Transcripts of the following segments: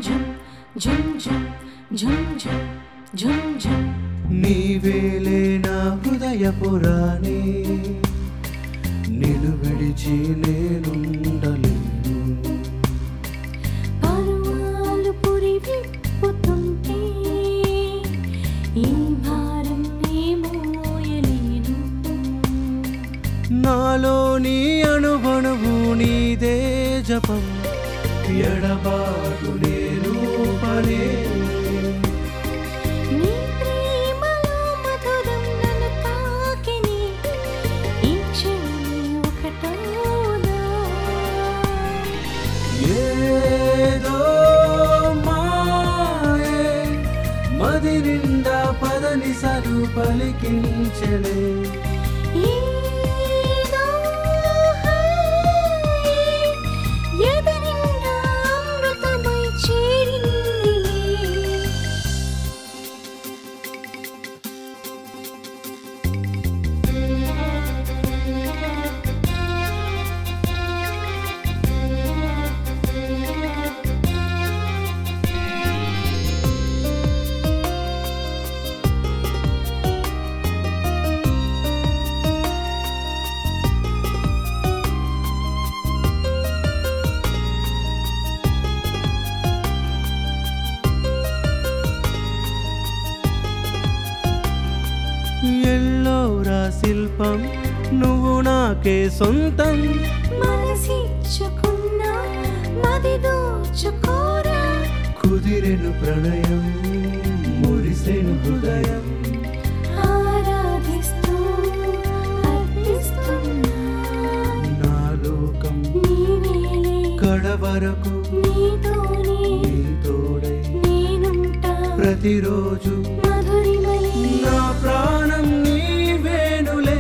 ఝుమ్ ఝుమ్ ఝుమ్ ఝుమ్ ఝుమ్ ఝుమ్ ఝుమ్ నీవేలే నా హృదయ పురాణి నిన్ను విడిచి నేనుండలేను పరువాలు పురి విప్పుతుంటే ఈ భారం నే మోయలేను నాలోని అణువణువు నీదే జపం ఎడబాటు నేను పనే నీ ప్రేమలో మధురం నన్ను తాకిని ఈ క్షణమే ఒకటోదా ఏదో మాయే మది నిండా పదని సరు పలికించలే ఏదో హాయే ఎదనిండా అమృతమై చేరిందిలే ఎల్లోరా శిల్పం నువ్వు నాకే సొంతం మనసిచ్చుకున్నా మది దోచుకోరా కుదిరెను ప్రణయం మురిసెను హృదయం ఆరాధిస్తూ అర్పిస్తున్నా నా లోకం నీవేలే కడవరకు నీతోనే నీ తోడై నేనుంటా ప్రతిరోజు మధురిమలే నా ప్రాణం నీవేనులే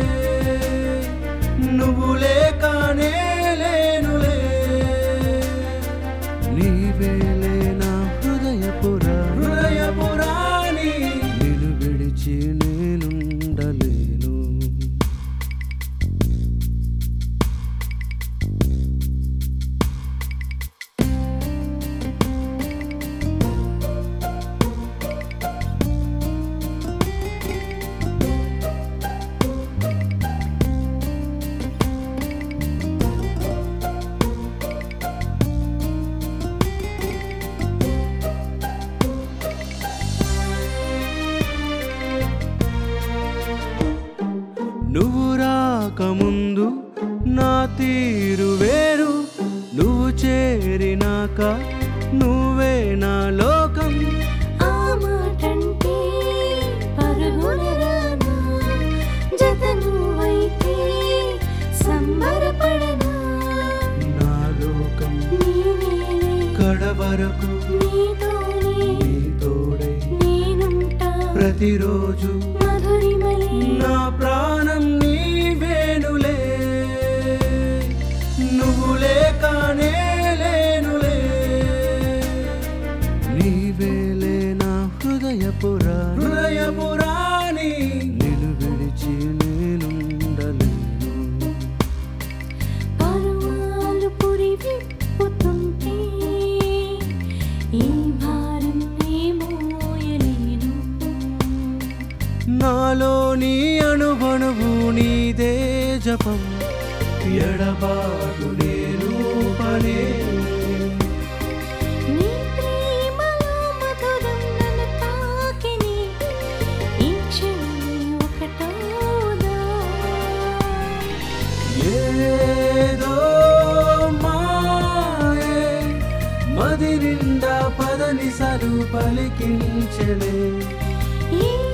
నువ్వు లేకనే లేనులే నీవేలే నా హృదయ పురా హృదయ పురాణి నిన్ను విడిచి నేనుండలేను నువ్వు రాకముందు నా తీరు వేరు నువ్వు చేరినాక నువ్వే నా లోకం ఆ మాటంటే పరుగున రానా జత నువ్వైతే సంబరపడనా నా లోకం నీవేలే కడవరకు నీతోనే నీ తోడై నేనుంటా ప్రతిరోజు మధురిమలే నా ప్రాణం నీవేనులే నువ్వు లేకనే లేనులే నీవేలే నా హృదయ పురా హృదయ పురాణి నిన్ను విడిచి నేనుండలేను పరువాలు పురి విప్పుతుంటే ఈ భారం నే మోయలేను నాలోని అణువణువు నీదే జపం ఎడబాటు నేను పనే నీ ప్రేమలో మధురం నన్ను తాకిని ఈ క్షణమే ఒకటోదా ఏదో మాయే మది నిండా పదని సరు పలికించలే ఈ